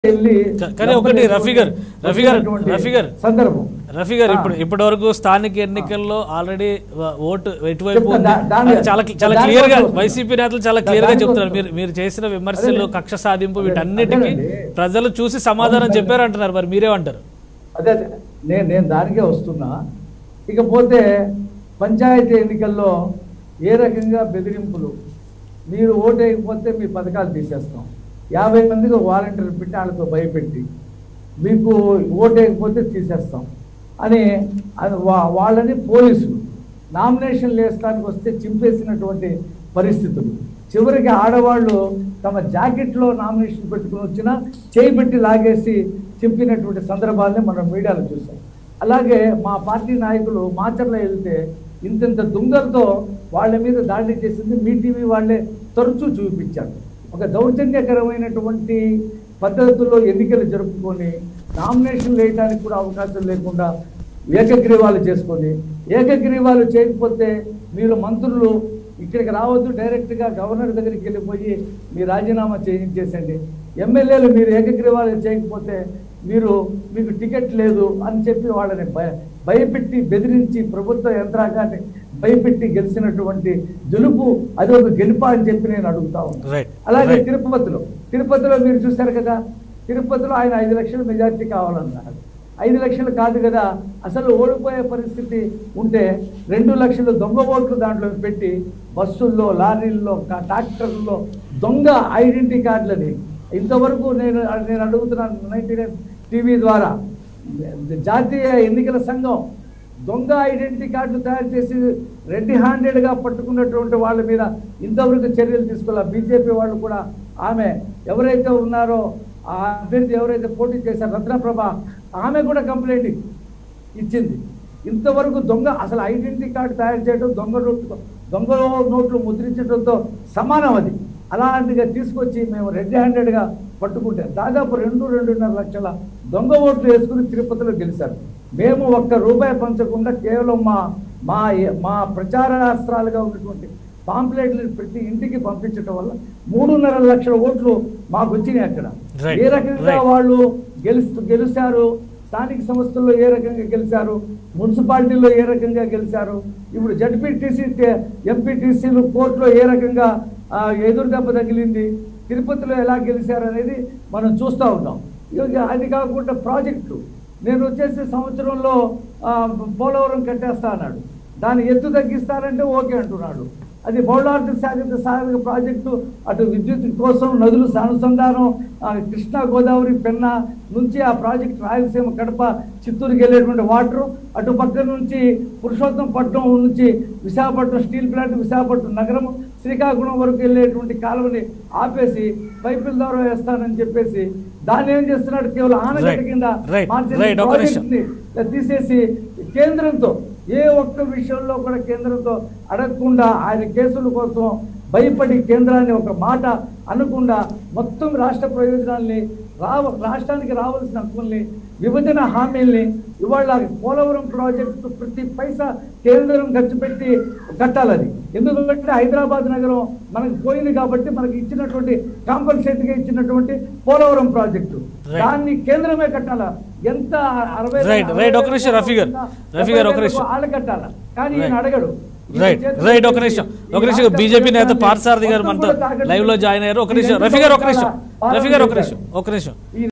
వెళ్ళి కా- కానీ ఒకటి రఫీ గారు, రఫీ గారు, వచ్చినటువంటి రఫీ గారు. సందర్భం రఫీ గారు ఆ. ఇప్పుడు ఇప్పటి వరకు స్థానిక ఎన్నికల్లో ఆల్రెడీ ఓటు ఎటువైపు చెప్తా, ఉంది దా- దాని- అది చాలా చాలా దాని క్లియర్ గా కోసం వస్తుంది. వైసీపీ నేతలు చాలా దా- క్లియర్ గా దాని చెప్తున్నారు కోసం మీరు మీరు చేసిన విమర్శలు అదే. కక్ష సాధింపు అదే, వీటన్నిటికీ అదేనండి. ప్రజలు చూసి సమాధానం అవును, చెప్పారు అంటున్నారు మరి మీరేమంటారు అదే అదే నేను నేను దానికే వస్తున్నా ఇకపోతే పంచాయతీ ఎన్నికల్లో ఏ రకంగా బెదిరింపులు మీరు ఓటు వేయకపోతే మీ పథకాలు తీసేస్తాం యాభై మందికి వాలంటీర్ పెట్టి వాళ్ళతో భయపెట్టి మీకు ఓటు వేయకపోతే తీసేస్తాం అని అది వా- వాళ్ళని పోలీసులు నామినేషన్లు వేయడానికి వస్తే చింపేసినటువంటి పరిస్థితులు చివరికి ఆడవాళ్ళు తమ జాకెట్లో నామినేషన్ పెట్టుకుని వచ్చినా చేయి పెట్టి లాగేసి చింపినటువంటి సందర్భాలని మనం మీడియాలో చూసాం అలాగే మా పార్టీ నాయకులు మాచర్ల వెళ్తే ఇంతింత దుంగలతో వాళ్ళ మీద దాడి చేసింది మీ టీవీ వాళ్ళే తరచూ చూపించారు ఒక దౌర్జన్యకరమైనటువంటి పద్ధతుల్లో ఎన్నికలు జరుపుకొని నామినేషన్ వేయడానికి కూడా అవకాశం లేకుండా ఏకగ్రీవాలు చేసుకొని ఏకగ్రీవాలు చేయకపోతే మీరు మంత్రులు ఇక్కడికి రావద్దు డైరెక్ట్గా గవర్నర్ దగ్గరికి వెళ్ళిపోయి మీ రాజీనామా చేయించేసండి ఎమ్మెల్యేలు మీరు ఏకగ్రీవాలు చేయకపోతే మీరు మీకు టికెట్ లేదు అని చెప్పి వాళ్ళని భయ భయపెట్టి బెదిరించి ప్రభుత్వ యంత్రాంగాన్ని భయపెట్టి గెలిచినటువంటి గెలుపు అది ఒక గెలుపా అని చెప్పి నేను అడుగుతా ఉన్నాను రైట్ అలాగే రైట్ తిరుపతిలో తిరుపతిలో మీరు చూశారు కదా తిరుపతిలో ఆయన ఐదు లక్షల మెజార్టీ కావాలన్నారు ఐదు లక్షలు కాదు కదా అసలు ఓడిపోయే పరిస్థితి ఉంటే రెండు లక్షలు దొంగ ఓట్లు దాంట్లో పెట్టి బస్సుల్లో లారీల్లో కా- ట్రాక్టర్లలో దొంగ ఐడెంటిటీ కార్డులని ఇంతవరకు నేను నేను అడుగుతున్నాను నైన్టీ టీవీ ద్వారా జాతీయ ఎన్నికల సంఘం దొంగ ఐడెంటిటీ కార్డులు తయారు చేసి రెడ్డి హ్యాండెడ్గా పట్టుకున్నటువంటి వాళ్ళ మీద ఇంతవరకు చర్యలు తీసుకోవాలి బీజేపీ వాళ్ళు కూడా ఆమె ఎవరైతే ఉన్నారో ఆ అభ్యర్థి ఎవరైతే పోటీ చేశారో రత్నప్రభ ఆమె కూడా కంప్లైంట్ ఇచ్చింది ఇంతవరకు దొంగ అసలు ఐడెంటిటీ కార్డు తయారు చేయడం దొంగ నోట్లు దొంగ నోట్లు ముద్రించడంతో సమానం అది అలాంటిగా తీసుకొచ్చి మేము రెడ్ హ్యాండెడ్గా పట్టుకుంటే దాదాపు రెండు రెండున్నర లక్షల దొంగ ఓట్లు వేసుకుని తిరుపతిలో గెలిచారు మేము ఒక్క రూపాయి పంచకుండా కేవలం మా మా మా ప్రచారాస్త్రాలుగా ఉన్నటువంటి పాంప్లెట్లు ప్రతి ఇంటికి పంపించడం వల్ల మూడున్నర లక్షల ఓట్లు మాకు వచ్చినాయి అక్కడ Right, ఏ రకంగా right. వాళ్ళు గెలుస్తూ గెలిచారు స్థానిక సంస్థల్లో ఏ రకంగా గెలిచారు మున్సిపాలిటీలో ఏ రకంగా గెలిచారు ఇప్పుడు జడ్పీటీసీ ఎంపీటీసీలు కోర్టులో ఏ రకంగా ఆ, ఎదురు దెబ్బ తగిలింది తిరుపతిలో ఎలా గెలిచారు అనేది మనం చూస్తూ ఉన్నాం ఇక అది కాకుండా ప్రాజెక్టు నేను వచ్చేసి సంవత్సరంలో ఆ, పోలవరం కట్టేస్తా అన్నాడు దాని ఎత్తు తగ్గిస్తారంటే ఓకే అంటున్నాడు అది బౌళార్థ సాగర సాగర ప్రాజెక్టు అటు విద్యుత్ కోసం నదులు అనుసంధానం ఆ, కృష్ణా గోదావరి పెన్న నుంచి ఆ ప్రాజెక్ట్ రాయలసీమ కడప చిత్తూరుకి వెళ్ళేటువంటి వాటర్ అటు పక్క నుంచి పురుషోత్తంపట్నం నుంచి విశాఖపట్నం స్టీల్ ప్లాంట్ విశాఖపట్నం నగరం శ్రీకాకుళం వరకు వెళ్ళేటువంటి కాలువని ఆపేసి పైపుల ద్వారా వేస్తానని చెప్పేసి దాన్ని ఏం చేస్తున్నాడు కేవలం ఆనకట్ట Right. కింద Right. మార్చేసి Right. ఒక నిమిషం. ప్రాజెక్ట్ని తీసేసి కేంద్రంతో ఏ ఒక్క విషయంలో కూడా కేంద్రంతో అడగకుండా ఆయన కేసుల కోసం భయపడి కేంద్రాన్ని ఒక మాట అనకుండా మొత్తం రాష్ట్ర ప్రయోజనాల్ని రావ రాష్ట్రానికి రావాల్సిన హక్కుల్ని విభజన హామీల్ని ఇవాళ పోలవరం ప్రాజెక్టు ప్రతి పైసా కేంద్రం ఖర్చు పెట్టి కట్టాలని ఎందుకంటే హైదరాబాద్ నగరం మనకు పోయింది కాబట్టి మనకి ఇచ్చినటువంటి కాంపన్సేట్గా ఇచ్చినటువంటి పోలవరం ప్రాజెక్టు Right. దాన్ని కేంద్రమే కట్టాలా ఎంత అరవై Right, right. ఒక నిమిషం, రఫీ గారు. రఫీ గారు, ఒక నిమిషం. వాళ్ళు కట్టాలా కానీ ఈయన Right. అడగడు ఈయన రైట్ చేతిలో రైట్ ఒక పెట్టి నిమిషం ఈ ఒక నిమిషం రాష్ట్ర బీజేపీ నేత ప్రభుత్వాన్ని పార్థసారథి గారు మొత్తం మనతో కూడా తాకట్టు లైవ్ లో జాయిన్ అయ్యారు ఒక నిమిషం పెట్టి రఫీ గారు ఒక నిమిషం పాలన రఫీ గారు ఒక చేశారు. నిమిషం ఒక నిమిషం ఈ